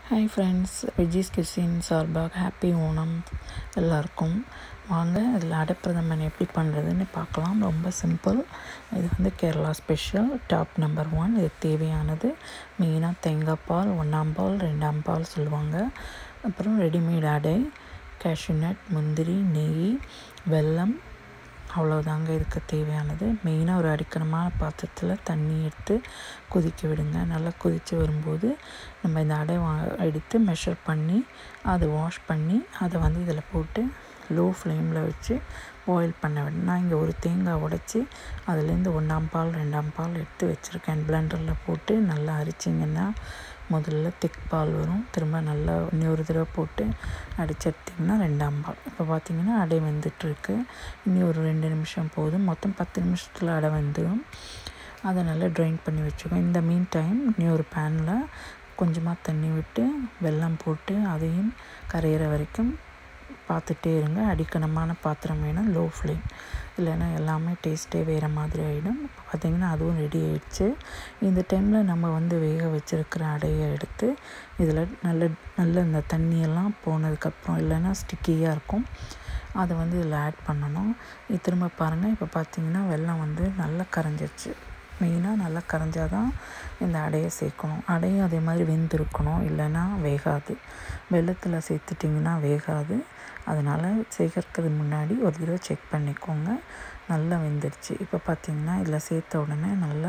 hi friends veggies கிசின் சார்பாக happy Onam எல்லாருக்கும் வாங்க இதில் அடைப்பிரதமன் எப்படி பண்ணுறதுன்னு பார்க்கலாம் ரொம்ப சிம்பிள் இது வந்து Kerala special top number one இது தேவையானது மெயினாக தேங்காய் பால் ஒன்றாம் பால் ரெண்டாம் பால் சொல்லுவாங்க அப்புறம் ரெடிமேட் அடை கேஷ்யூநட் முந்திரி நெய் வெல்லம் அவ்வளோதாங்க இதுக்கு தேவையானது மெயினாக ஒரு அடிக்கணமான பாத்திரத்தில் தண்ணி எடுத்து கொதிக்க விடுங்க நல்லா கொதித்து வரும்போது நம்ம இந்த அடை வா எடுத்து மெஷர் பண்ணி அதை வாஷ் பண்ணி அதை வந்து இதில் போட்டு லோ ஃப்ளேமில் வச்சு பாயில் பண்ண விடணும் நான் இங்கே ஒரு தேங்காய் உடச்சி அதுலேருந்து ஒன்றாம் பால் ரெண்டாம் பால் எடுத்து வச்சுருக்கேன் பிளெண்டரில் போட்டு நல்லா அரிச்சிங்கன்னா முதல்ல திக் பால் வரும் திரும்ப நல்லா இன்னொரு தடவை போட்டு அடிச்சு எடுத்திங்கன்னா ரெண்டாம் பால் இப்போ பார்த்தீங்கன்னா அடை வெந்துட்டுருக்கு இனி ஒரு ரெண்டு நிமிஷம் போதும் மொத்தம் பத்து நிமிஷத்தில் அடை வெந்துடும் அதை நல்லா ட்ரைன் பண்ணி வச்சுக்கோ இந்த மீன் டைம் இனி ஒரு பேனில் கொஞ்சமாக தண்ணி விட்டு வெல்லம் போட்டு அதையும் கரையிற வரைக்கும் பார்த்துட்டே இருங்க அடிக்கணமான பாத்திரம் வேணும் லோ ஃப்ளேம் இல்லைன்னா எல்லாமே டேஸ்ட்டே வேறு மாதிரி ஆகிடும் இப்போ பார்த்திங்கன்னா அதுவும் ரெடி ஆயிடுச்சு இந்த டைமில் நம்ம வந்து வேக வச்சுருக்கிற அடையை எடுத்து இதில் நல்ல நல்ல இந்த தண்ணியெல்லாம் போனதுக்கப்புறம் இல்லைன்னா ஸ்டிக்கியாக இருக்கும் அதை வந்து இதில் ஆட் பண்ணணும் இது திரும்ப பாருங்கள் இப்போ பார்த்திங்கன்னா வெல்லம் வந்து நல்லா கரைஞ்சிருச்சு மெயினாக நல்லா கரைஞ்சால் தான் இந்த அடையை சேர்க்கணும் அடையும் அதே மாதிரி வெந்திருக்கணும் இல்லைன்னா வேகாது வெள்ளத்தில் சேர்த்துட்டிங்கன்னா வேகாது அதனால் சேர்க்கறதுக்கு முன்னாடி ஒரு தடவை செக் பண்ணிக்கோங்க நல்லா வெந்துடுச்சு இப்போ பார்த்திங்கன்னா இதில் சேர்த்த உடனே நல்லா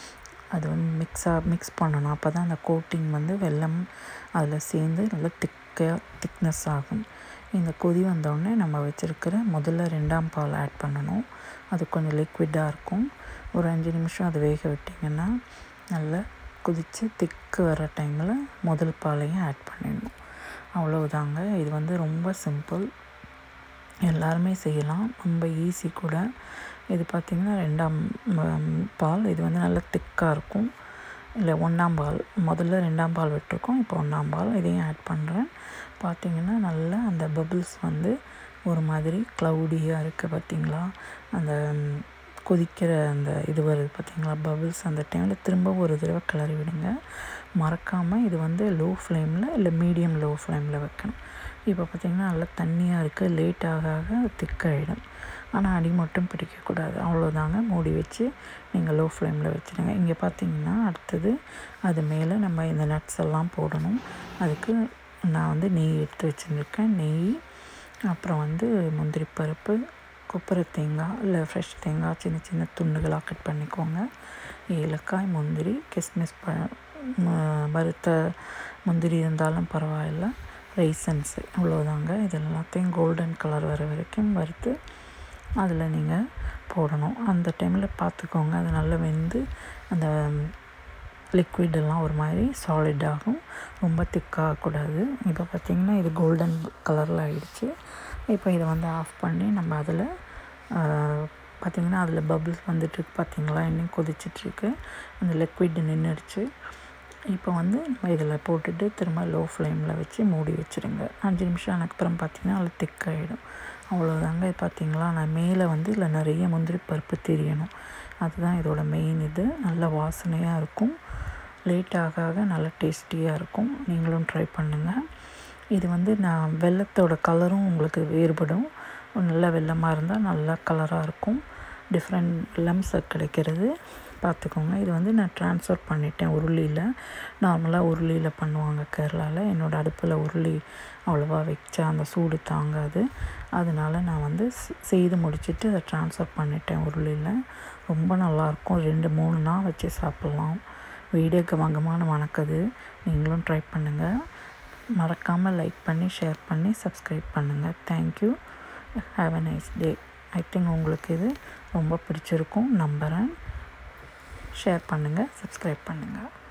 அது வந்து மிக்ஸாக மிக்ஸ் பண்ணணும் அப்போ தான் அந்த கோட்டிங் வந்து வெல்லம் அதில் சேர்ந்து நல்லா திக்காக திக்னஸ் ஆகும் இந்த கொதி வந்தோடனே நம்ம வச்சுருக்கிற முதல்ல ரெண்டாம் பால் ஆட் பண்ணணும் அது கொஞ்சம் லிக்விட்டாக இருக்கும் ஒரு அஞ்சு நிமிஷம் அது வேக விட்டிங்கன்னா நல்லா கொதித்து திக்கு வர டைமில் முதல் பாலையும் ஆட் பண்ணிடணும் அவ்வளவுதாங்க இது வந்து ரொம்ப சிம்பிள் எல்லாருமே செய்யலாம் ரொம்ப ஈஸி கூட இது பார்த்திங்கன்னா ரெண்டாம் பால் இது வந்து நல்லா திக்காக இருக்கும் இல்லை ஒன்றாம் பால் முதல்ல ரெண்டாம் பால் விட்டுருக்கோம் இப்போ ஒன்றாம் பால் இதையும் ஆட் பண்ணுறேன் பார்த்திங்கன்னா நல்லா அந்த பபிள்ஸ் வந்து ஒரு மாதிரி க்ளவுடியாக இருக்குது பார்த்திங்களா அந்த கொதிக்கிற அந்த இது வருது பார்த்திங்களா பபிள்ஸ் அந்த டைமில் திரும்ப ஒரு தடவை கிளறி விடுங்க மறக்காமல் இது வந்து லோ ஃப்ளேமில் இல்லை மீடியம் லோ ஃப்ளேமில் வைக்கணும் இப்போ பார்த்திங்கன்னா நல்லா தண்ணியாக இருக்குது லேட் ஆக ஆக திக்காயிடும் ஆனால் அடி மட்டும் பிடிக்கக்கூடாது அவ்வளோதாங்க மூடி வச்சு நீங்கள் லோ ஃப்ளேமில் வச்சுடுங்க இங்கே பார்த்தீங்கன்னா அடுத்தது அது மேலே நம்ம இந்த நட்ஸ் எல்லாம் போடணும் அதுக்கு நான் வந்து நெய் எடுத்து வச்சுருக்கேன் நெய் அப்புறம் வந்து முந்திரி பருப்பு கொப்பரை தேங்காய் இல்லை ஃப்ரெஷ் தேங்காய் சின்ன சின்ன துண்டுகளாக கட் பண்ணிக்கோங்க ஏலக்காய் முந்திரி கிஸ்மிஸ் ப வறுத்த முந்திரி இருந்தாலும் பரவாயில்ல ரைசன்ஸு அவ்வளோதாங்க இது எல்லாத்தையும் கோல்டன் கலர் வர வரைக்கும் வறுத்து அதில் நீங்கள் போடணும் அந்த டைமில் பார்த்துக்கோங்க அது நல்லா வெந்து அந்த லிக்விடெல்லாம் ஒரு மாதிரி சாலிட் ஆகும் ரொம்ப திக்காகக்கூடாது இப்போ பார்த்திங்கன்னா இது கோல்டன் கலரில் ஆகிடுச்சு இப்போ இதை வந்து ஆஃப் பண்ணி நம்ம அதில் பார்த்திங்கன்னா அதில் பபிள்ஸ் வந்துட்டுருக்கு பார்த்திங்களா இன்னும் கொதிச்சிட்ருக்கு அந்த லிக்விட் நின்றுடுச்சு இப்போ வந்து நம்ம இதில் போட்டுட்டு திரும்ப லோ ஃப்ளேமில் வச்சு மூடி வச்சுருங்க அஞ்சு நிமிஷம் ஆனதுக்கப்புறம் பார்த்திங்கன்னா அதில் திக்காகிடும் அவ்வளோதாங்க இது பார்த்திங்களா நான் மேலே வந்து இதில் நிறைய முந்திரி பருப்பு தெரியணும் அதுதான் இதோட மெயின் இது நல்ல வாசனையாக இருக்கும் லேட் ஆக ஆக நல்லா டேஸ்டியாக இருக்கும் நீங்களும் ட்ரை பண்ணுங்கள் இது வந்து நான் வெள்ளத்தோட கலரும் உங்களுக்கு வேறுபடும் நல்ல வெள்ளமாக இருந்தால் நல்லா கலராக இருக்கும் டிஃப்ரெண்ட் வெள்ளம்ஸ் கிடைக்கிறது பார்த்துக்கோங்க இது வந்து நான் ட்ரான்ஸ்ஃபர் பண்ணிட்டேன் உருளியில் நார்மலாக உருளியில் பண்ணுவாங்க கேரளாவில் என்னோடய அடுப்பில் உருளி அவ்வளோவா வச்சா அந்த சூடு தாங்காது அதனால் நான் வந்து செய்து முடிச்சுட்டு அதை ட்ரான்ஸ்ஃபர் பண்ணிட்டேன் உருளியில் ரொம்ப நல்லாயிருக்கும் ரெண்டு மூணு நாள் வச்சு சாப்பிட்லாம் வீடியோ கமங்கமான மணக்குது நீங்களும் ட்ரை பண்ணுங்கள் மறக்காமல் லைக் பண்ணி ஷேர் பண்ணி சப்ஸ்கிரைப் பண்ணுங்கள் thank you have a nice day I think உங்களுக்கு இது ரொம்ப பிடிச்சிருக்கும் நம்புகிறேன் ஷேர் பண்ணுங்கள் சப்ஸ்கிரைப் பண்ணுங்கள்